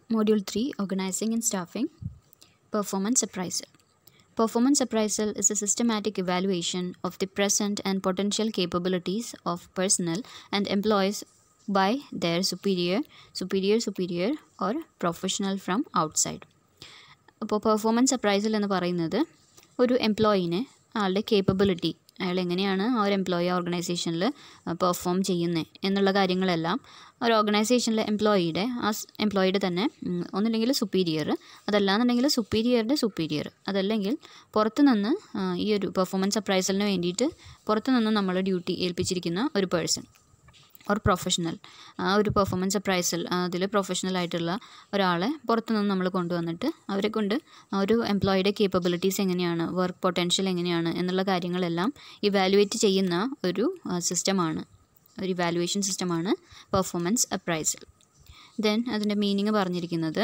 Module 3 Organizing and Staffing Performance Appraisal. Performance appraisal is a systematic evaluation of the present and potential capabilities of personnel and employees by their superior, superior, superior, or professional from outside. അപ്പോൾ performance appraisal എന്ന് പറയുന്നത് ഒരു എംപ്ലോയീനെ ആളുടെ capability അയാൾ എങ്ങനെയാണ് ആ ഒരു employee ഓർഗനൈസേഷനിൽ പെർഫോം ചെയ്യുന്നത് എന്നുള്ള കാര്യങ്ങളെല്ലാം ഒരു ഓർഗനൈസേഷനിലെ എംപ്ലോയിയുടെ ആ എംപ്ലോയിയുടെ തന്നെ ഉം, ഒന്നില്ലെങ്കിൽ സുപ്പീരിയർ അതല്ലാന്നുണ്ടെങ്കിൽ സുപ്പീരിയറുടെ സുപ്പീരിയർ അതല്ലെങ്കിൽ പുറത്തു നിന്ന് ആ, ഈ ഒരു പെർഫോമൻസ് അപ്രൈസലിന് വേണ്ടിയിട്ട് പുറത്തു നിന്ന് നമ്മൾ ഡ്യൂട്ടി ഏൽപ്പിച്ചിരിക്കുന്ന ഒരു പേഴ്സൺ ഓർ പ്രൊഫഷണൽ ആ ഒരു പെർഫോമൻസ് അപ്രൈസൽ അതിൽ പ്രൊഫഷണൽ ആയിട്ടുള്ള ഒരാളെ പുറത്തു നിന്ന് നമ്മൾ കൊണ്ടുവന്നിട്ട് അവരെ കൊണ്ട് ആ ഒരു എംപ്ലോയിയുടെ കേപ്പബിലിറ്റീസ് എങ്ങനെയാണ് വർക്ക് പൊട്ടൻഷ്യൽ എങ്ങനെയാണ് എന്നുള്ള കാര്യങ്ങളെല്ലാം ഇവാലുവേറ്റ് ചെയ്യുന്ന ഒരു സിസ്റ്റമാണ് ഒരു ഇവാലുവേഷൻ സിസ്റ്റമാണ് പെർഫോമൻസ് അപ്രൈസൽ ദെൻ അതിൻ്റെ മീനിങ് പറഞ്ഞിരിക്കുന്നത്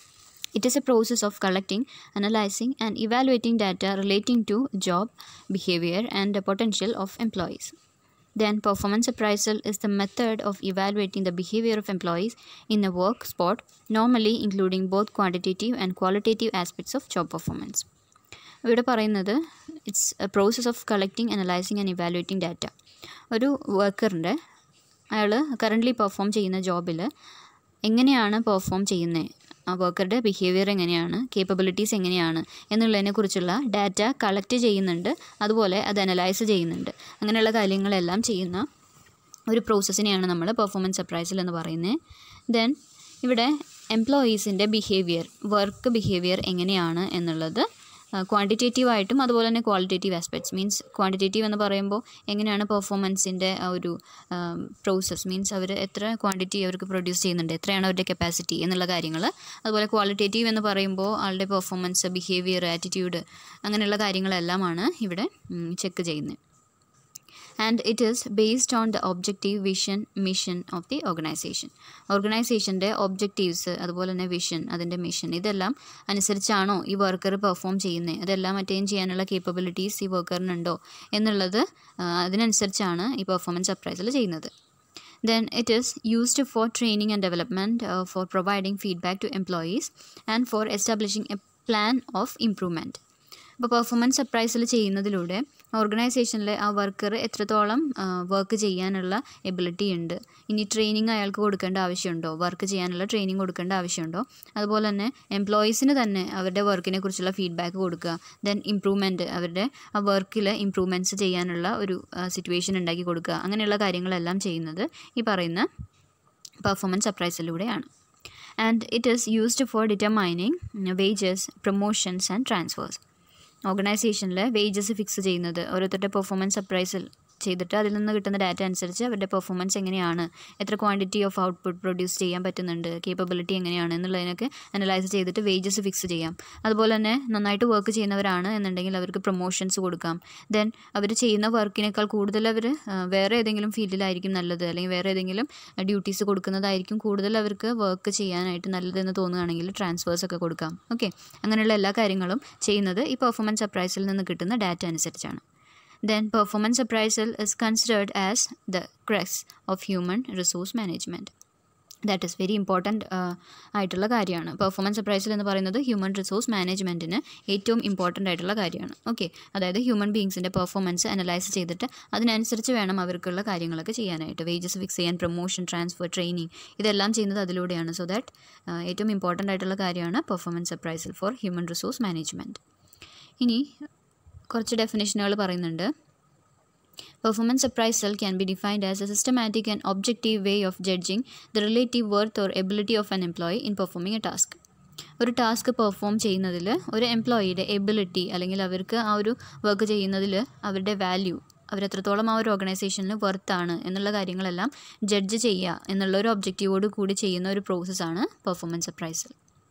It is a process of collecting, analyzing, and evaluating data relating to job, behavior, and the potential of employees. Then, performance appraisal is the method of evaluating the behavior of employees in a work spot, normally including both quantitative and qualitative aspects of job performance. ഇവിടെ പറയുന്നത് it's a process of collecting analysing and evaluating data ഒരു വർക്കറിൻ്റെ അയാൾ currently perform ചെയ്യുന്ന ജോബിൽ എങ്ങനെയാണ് perform ചെയ്യുന്നത് ആ വർക്കറുടെ behaviour എങ്ങനെയാണ് കേപ്പബിലിറ്റീസ് എങ്ങനെയാണ് എന്നുള്ളതിനെക്കുറിച്ചുള്ള ഡാറ്റ കളക്ട് ചെയ്യുന്നുണ്ട് അതുപോലെ അത് അനലൈസ് ചെയ്യുന്നുണ്ട് അങ്ങനെയുള്ള കാര്യങ്ങളെല്ലാം ചെയ്യുന്ന ഒരു പ്രോസസ്സിനെയാണ് നമ്മൾ പെർഫോമൻസ് അപ്രൈസൽ എന്ന് പറയുന്നത് ദെൻ ഇവിടെ എംപ്ലോയീസിൻ്റെ ബിഹേവിയർ വർക്ക് ബിഹേവിയർ എങ്ങനെയാണ് എന്നുള്ളത് ക്വാണ്ടിറ്റേറ്റീവ് ആയിട്ടും അതുപോലെ തന്നെ ക്വാളിറ്റേറ്റീവ് ആസ്പെക്ട്സ് മീൻസ് ക്വാണ്ടിറ്റേറ്റീവ് എന്ന് പറയുമ്പോൾ എങ്ങനെയാണ് പെർഫോമൻസിൻ്റെ ആ ഒരു പ്രോസസ്സ് മീൻസ് അവർ എത്ര ക്വാണ്ടിറ്റി അവർക്ക് പ്രൊഡ്യൂസ് ചെയ്യുന്നുണ്ട് എത്രയാണ് അവരുടെ കപ്പാസിറ്റി എന്നുള്ള കാര്യങ്ങൾ അതുപോലെ ക്വാളിറ്റേറ്റീവ് എന്ന് പറയുമ്പോൾ ആളുടെ പെർഫോമൻസ് ബിഹേവിയർ ആറ്റിറ്റ്യൂഡ് അങ്ങനെയുള്ള കാര്യങ്ങളെല്ലാമാണ് ഇവിടെ ചെക്ക് ചെയ്യുന്നത് and it is based on the objective vision mission of the organisation ഓർഗനൈസേഷൻ്റെ ഒബ്ജക്റ്റീവ്സ് അതുപോലെ തന്നെ വിഷൻ അതിൻ്റെ മിഷൻ ഇതെല്ലാം അനുസരിച്ചാണോ ഈ വർക്കർ പെർഫോം ചെയ്യുന്നത് അതെല്ലാം അറ്റൈൻ ചെയ്യാനുള്ള കേപ്പബിലിറ്റീസ് ഈ വർക്കറിനുണ്ടോ എന്നുള്ളത് ആ, അതിനനുസരിച്ചാണ് ഈ പെർഫോമൻസ് അപ്രൈസൽ ചെയ്യുന്നത് then it is used for training and development uh, for providing feedback to employees and for establishing a plan of improvement അപ്പോൾ പെർഫോമൻസ് അപ്രൈസൽ ചെയ്യുന്നതിലൂടെ ഓർഗനൈസേഷനിലെ ആ വർക്കർ എത്രത്തോളം വർക്ക് ചെയ്യാനുള്ള എബിലിറ്റി ഉണ്ട് ഇനി ട്രെയിനിങ് അയാൾക്ക് കൊടുക്കേണ്ട ആവശ്യമുണ്ടോ വർക്ക് ചെയ്യാനുള്ള ട്രെയിനിങ് കൊടുക്കേണ്ട ആവശ്യമുണ്ടോ അതുപോലെ തന്നെ എംപ്ലോയീസിന് തന്നെ അവരുടെ വർക്കിനെ കുറിച്ചുള്ള ഫീഡ്ബാക്ക് കൊടുക്കുക ദെൻ ഇമ്പ്രൂവ്മെൻറ്റ് അവരുടെ ആ വർക്കിൽ ഇമ്പ്രൂവ്മെൻറ്റ്സ് ചെയ്യാനുള്ള ഒരു സിറ്റുവേഷൻ ഉണ്ടാക്കി കൊടുക്കുക അങ്ങനെയുള്ള കാര്യങ്ങളെല്ലാം ചെയ്യുന്നത് ഈ പറയുന്ന പെർഫോമൻസ് അപ്രൈസലിലൂടെയാണ് and it is used for determining wages promotions and transfers ഓർഗനൈസേഷനിൽ വേജസ് ഫിക്സ് ചെയ്യുന്നത് ഓരോരുത്തരുടെ പെർഫോമൻസ് അപ്രൈസൽ ചെയ്തിട്ട് അതിൽ നിന്ന് കിട്ടുന്ന ഡാറ്റ അനുസരിച്ച് അവരുടെ പെർഫോമൻസ് എങ്ങനെയാണ് എത്ര ക്വാണ്ടിറ്റി ഓഫ് ഔട്ട്പുട്ട് പ്രൊഡ്യൂസ് ചെയ്യാൻ പറ്റുന്നുണ്ട് കേപ്പബിലിറ്റി എങ്ങനെയാണ് എന്നുള്ളതിനൊക്കെ അനലൈസ് ചെയ്തിട്ട് വേജസ് ഫിക്സ് ചെയ്യാം അതുപോലെ തന്നെ നന്നായിട്ട് വർക്ക് ചെയ്യുന്നവരാണ് എന്നുണ്ടെങ്കിൽ അവർക്ക് പ്രൊമോഷൻസ് കൊടുക്കാം ദെൻ അവർ ചെയ്യുന്ന വർക്കിനേക്കാൾ കൂടുതൽ അവർ വേറെ ഏതെങ്കിലും ഫീൽഡിലായിരിക്കും നല്ലത് അല്ലെങ്കിൽ വേറെ ഏതെങ്കിലും ഡ്യൂട്ടീസ് കൊടുക്കുന്നതായിരിക്കും കൂടുതൽ അവർക്ക് വർക്ക് ചെയ്യാനായിട്ട് നല്ലതെന്ന് തോന്നുകയാണെങ്കിൽ ട്രാൻസ്ഫേഴ്സ് ഒക്കെ കൊടുക്കാം ഓക്കെ അങ്ങനെയുള്ള എല്ലാ കാര്യങ്ങളും ചെയ്യുന്നത് ഈ പെർഫോമൻസ് അപ്രൈസിൽ നിന്ന് കിട്ടുന്ന ഡാറ്റ അനുസരിച്ചാണ് then performance appraisal is considered as the crux of human resource management that is very important ആയിട്ടുള്ള കാര്യമാണ് പെർഫോമൻസ് അപ്രൈസൽ എന്ന് പറയുന്നത് ഹ്യൂമൻ റിസോഴ്സ് മാനേജ്മെൻറ്റിന് ഏറ്റവും ഇമ്പോർട്ടൻ്റ് ആയിട്ടുള്ള കാര്യമാണ് ഓക്കെ അതായത് ഹ്യൂമൻ ബീങ്സിൻ്റെ പെർഫോമൻസ് അനലൈസ് ചെയ്തിട്ട് അതിനനുസരിച്ച് വേണം അവർക്കുള്ള കാര്യങ്ങളൊക്കെ ചെയ്യാനായിട്ട് വേജസ് ഫിക്സ് ചെയ്യാൻ പ്രൊമോഷൻ ട്രാൻസ്ഫർ ട്രെയിനിങ് ഇതെല്ലാം ചെയ്യുന്നത് അതിലൂടെയാണ് സോ ദാറ്റ് ഏറ്റവും ഇമ്പോർട്ടൻ്റ് ആയിട്ടുള്ള കാര്യമാണ് performance appraisal for human resource management ഇനി കുറച്ച് ഡെഫിനേഷനുകൾ പറയുന്നുണ്ട് Performance appraisal can be defined as a systematic and objective way of judging the relative worth or ability of an employee in performing a task. ഒരു task perform ചെയ്യുന്നതിൽ ഒരു എംപ്ലോയിയുടെ ability അല്ലെങ്കിൽ അവർക്ക് ആ ഒരു വർക്ക് ചെയ്യുന്നതിൽ അവരുടെ വാല്യൂ അവരെത്രത്തോളം ആ ഒരു ഓർഗനൈസേഷനിൽ വർത്താണ് എന്നുള്ള കാര്യങ്ങളെല്ലാം ജഡ്ജ് ചെയ്യുക എന്നുള്ള ഒരു ഒബ്ജക്റ്റീവോട് കൂടി ചെയ്യുന്ന ഒരു പ്രോസസ്സാണ് performance appraisal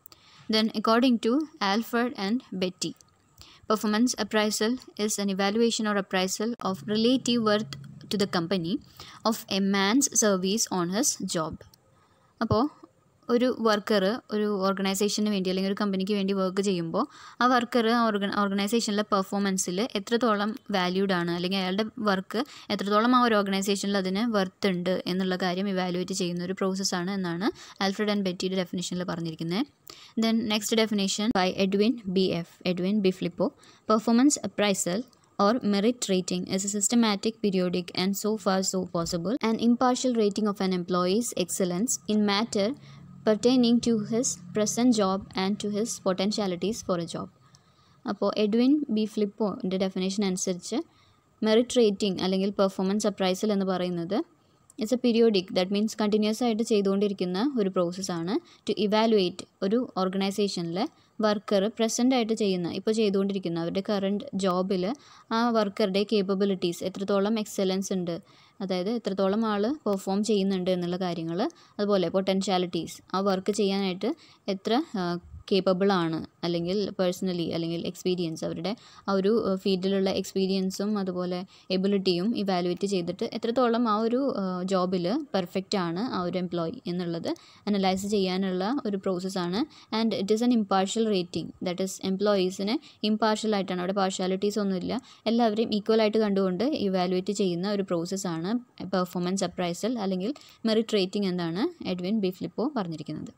then according to Alford and Beatty Performance appraisal is an evaluation or appraisal of relative worth to the company of a man's service on his job. അപ്പോൾ ഒരു വർക്കർ ഒരു ഓർഗനൈസേഷന് വേണ്ടി അല്ലെങ്കിൽ ഒരു കമ്പനിക്ക് വേണ്ടി വർക്ക് ചെയ്യുമ്പോൾ ആ വർക്കർ ഓർഗ ഓർഗനൈസേഷനിലെ പെർഫോമൻസിൽ എത്രത്തോളം വാല്യൂഡ് ആണ് അല്ലെങ്കിൽ അയാളുടെ വർക്ക് എത്രത്തോളം ആ ഒരു ഓർഗനൈസേഷനിൽ അതിന് വർത്ത് ഉണ്ട് എന്നുള്ള കാര്യം ഇവാലുവേറ്റ് ചെയ്യുന്ന ഒരു പ്രോസസ്സാണ് എന്നാണ് ആൽഫ്രഡ് ആൻഡ് ബെറ്റിയുടെ ഡെഫിനേഷനിൽ പറഞ്ഞിരിക്കുന്നത് then next definition by Edwin B F Edwin B Flippo performance appraisal or merit rating is a systematic, periodic, and so far so possible, an impartial rating of an employee's excellence in matter pertaining to his present job and to his potentialities for a job. അപ്പോൾ Edwin B ഫ്ലിപ്പോൻ്റെ definition അനുസരിച്ച് merit rating അല്ലെങ്കിൽ performance appraisal എന്ന് പറയുന്നത് it's a periodic that means continuous ആയിട്ട് ചെയ്തുകൊണ്ടിരിക്കുന്ന ഒരു പ്രോസസ്സാണ് ടു ഇവാലുവേറ്റ് ഒരു ഓർഗനൈസേഷനിലെ വർക്കർ പ്രസൻ്റ് ആയിട്ട് ചെയ്യുന്ന ഇപ്പോൾ ചെയ്തുകൊണ്ടിരിക്കുന്ന അവരുടെ കറണ്ട് ജോബിൽ ആ വർക്കറുടെ കേപ്പബിലിറ്റീസ് എത്രത്തോളം എക്സലൻസ് ഉണ്ട് അതായത് എത്രത്തോളം ആൾ പെർഫോം ചെയ്യുന്നുണ്ട് എന്നുള്ള കാര്യങ്ങൾ അതുപോലെ പൊട്ടൻഷ്യാലിറ്റീസ് ആ വർക്ക് ചെയ്യാനായിട്ട് എത്ര കേപ്പബിൾ ആണ് അല്ലെങ്കിൽ പേഴ്സണലി അല്ലെങ്കിൽ എക്സ്പീരിയൻസ് അവരുടെ ആ ഒരു ഫീൽഡിലുള്ള എക്സ്പീരിയൻസും അതുപോലെ എബിലിറ്റിയും ഇവാലുവേറ്റ് ചെയ്തിട്ട് എത്രത്തോളം ആ ഒരു ജോബിൽ പെർഫെക്റ്റ് ആണ് ആ ഒരു എംപ്ലോയി എന്നുള്ളത് അനലൈസ് ചെയ്യാനുള്ള ഒരു പ്രോസസ്സാണ് and it is an impartial rating that is എംപ്ലോയീസിനെ ഇമ്പാർഷ്യൽ ആയിട്ടാണ് അവിടെ പാർഷ്യാലിറ്റീസ് ഒന്നുമില്ല എല്ലാവരെയും ഈക്വൽ ആയിട്ട് കണ്ടുകൊണ്ട് ഇവാലുവേറ്റ് ചെയ്യുന്ന ഒരു പ്രോസസ്സാണ് പെർഫോമൻസ് അപ്രൈസൽ അല്ലെങ്കിൽ മെറിറ്റ് റേറ്റിംഗ് എന്നാണ് എഡ്വിൻ ബി ഫ്ലിപ്പോ പറഞ്ഞിരിക്കുന്നത്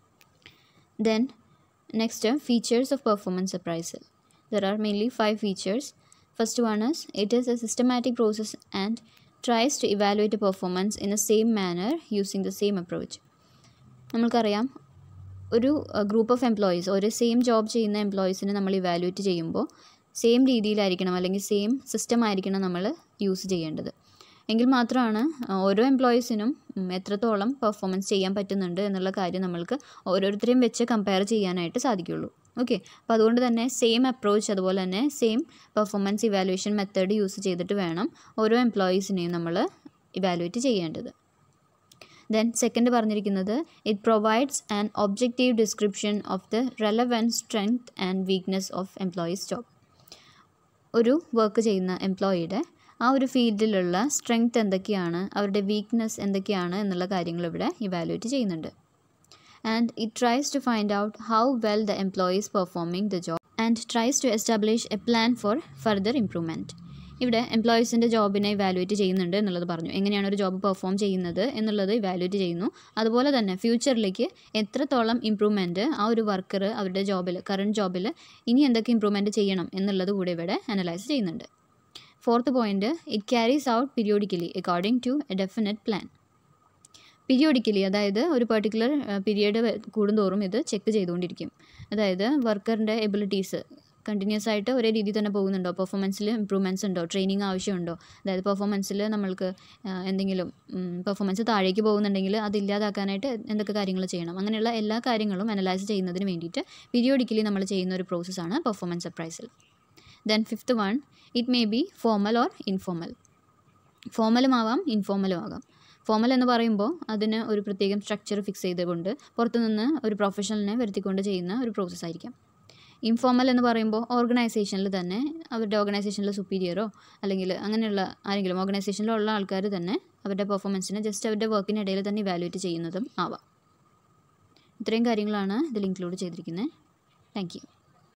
then next features of performance appraisal there are mainly five features first one is it is a systematic process and tries to evaluate performance in a same manner using the same approach നമ്മൾക്കറിയാം ഒരു group of employees ഒരു same job ചെയ്യുന്ന എംപ്ലോയീസിനെ നമ്മൾ evaluate ചെയ്യുമ്പോൾ same രീതിയിലായിരിക്കണം അല്ലെങ്കിൽ same system ആയിരിക്കണം നമ്മൾ യൂസ് ചെയ്യേണ്ടത് എങ്കിൽ മാത്രമാണ് ഓരോ എംപ്ലോയീസിനും എത്രത്തോളം പെർഫോമൻസ് ചെയ്യാൻ പറ്റുന്നുണ്ട് എന്നുള്ള കാര്യം നമ്മൾക്ക് ഓരോരുത്തരെയും വെച്ച് കമ്പയർ ചെയ്യാനായിട്ട് സാധിക്കുള്ളൂ ഓക്കെ അപ്പോൾ അതുകൊണ്ട് തന്നെ സെയിം അപ്രോച്ച് അതുപോലെ തന്നെ same performance evaluation method use ചെയ്തിട്ട് വേണം ഓരോ എംപ്ലോയീസിനെയും നമ്മൾ ഇവാലുവേറ്റ് ചെയ്യേണ്ടത് ദെൻ സെക്കൻഡ് പറഞ്ഞിരിക്കുന്നത് it provides an objective description of the relevant strength and weakness of employees job ഒരു വർക്ക് ചെയ്യുന്ന എംപ്ലോയിയുടെ ആ ഒരു ഫീൽഡിലുള്ള സ്ട്രെങ്ത് എന്തൊക്കെയാണ് അവരുടെ വീക്ക്നെസ് എന്തൊക്കെയാണ് എന്നുള്ള കാര്യങ്ങൾ ഇവിടെ ഇവാലുവേറ്റ് ചെയ്യുന്നുണ്ട് and it tries to find out how well the employees performing the job and tries to establish a plan for further improvement ഇവിടെ എംപ്ലോയീസിൻ്റെ ജോബിനെ ഇവാലുവേറ്റ് ചെയ്യുന്നുണ്ട് എന്നുള്ളത് പറഞ്ഞു എങ്ങനെയാണ് ഒരു ജോബ് പെർഫോം ചെയ്യുന്നത് എന്നുള്ളത് ഇവാലുവേറ്റ് ചെയ്യുന്നു അതുപോലെ തന്നെ ഫ്യൂച്ചറിലേക്ക് എത്രത്തോളം ഇമ്പ്രൂവ്മെൻറ്റ് ആ ഒരു വർക്കർ അവരുടെ ജോബിൽ കറണ്ട് ജോബിൽ ഇനി എന്തൊക്കെ ഇമ്പ്രൂവ്മെൻറ്റ് ചെയ്യണം എന്നുള്ളത് കൂടെ ഇവിടെ അനലൈസ് ചെയ്യുന്നുണ്ട് fourth point it carries out periodically according to a definite plan periodically അതായത് ഒരു പെർട്ടിക്കുലർ പീരിയഡ് കൂടുന്തോറും ഇത് ചെക്ക് ചെയ്തുകൊണ്ടിരിക്കും അതായത് വർക്കറിൻ്റെ എബിലിറ്റീസ് കണ്ടിന്യൂസ് ആയിട്ട് ഒരേ രീതിയിൽ തന്നെ പോകുന്നുണ്ടോ പെർഫോമൻസിൽ ഇമ്പ്രൂവ്മെൻറ്റ്സ് ഉണ്ടോ ട്രെയിനിങ് ആവശ്യമുണ്ടോ അതായത് പെർഫോമൻസിൽ നമ്മൾക്ക് എന്തെങ്കിലും പെർഫോമൻസ് താഴേക്ക് പോകുന്നുണ്ടെങ്കിൽ അത് ഇല്ലാതാക്കാനായിട്ട് എന്തൊക്കെ കാര്യങ്ങൾ ചെയ്യണം അങ്ങനെയുള്ള എല്ലാ കാര്യങ്ങളും അനലൈസ് ചെയ്യുന്നതിന് വേണ്ടിയിട്ട് പീരിയോഡിക്കലി നമ്മൾ ചെയ്യുന്ന ഒരു പ്രോസസ്സാണ് performance appraisal then fifth one it may be formal or informal ഫോമലും ആവാം ഇൻഫോമലും ആകാം ഫോമൽ എന്ന് പറയുമ്പോൾ അതിന് ഒരു പ്രത്യേകം സ്ട്രക്ചർ ഫിക്സ് ചെയ്തുകൊണ്ട് പുറത്തുനിന്ന് ഒരു പ്രൊഫഷണലിനെ വരുത്തിക്കൊണ്ട് ചെയ്യുന്ന ഒരു പ്രോസസ്സ് ആയിരിക്കാം ഇൻഫോമൽ എന്ന് പറയുമ്പോൾ ഓർഗനൈസേഷനിൽ തന്നെ അവരുടെ ഓർഗനൈസേഷനിലെ സുപ്പീരിയറോ അല്ലെങ്കിൽ അങ്ങനെയുള്ള ആരെങ്കിലും ഓർഗനൈസേഷനിലുള്ള ആൾക്കാർ തന്നെ അവരുടെ പെർഫോമൻസിനെ ജസ്റ്റ് അവരുടെ വർക്കിനിടയിൽ തന്നെ ഇവാലുവേറ്റ് ചെയ്യുന്നതും ആവാം ഇത്രയും കാര്യങ്ങളാണ് ഇതിൽ ഇൻക്ലൂഡ് ചെയ്തിരിക്കുന്നത് താങ്ക് യു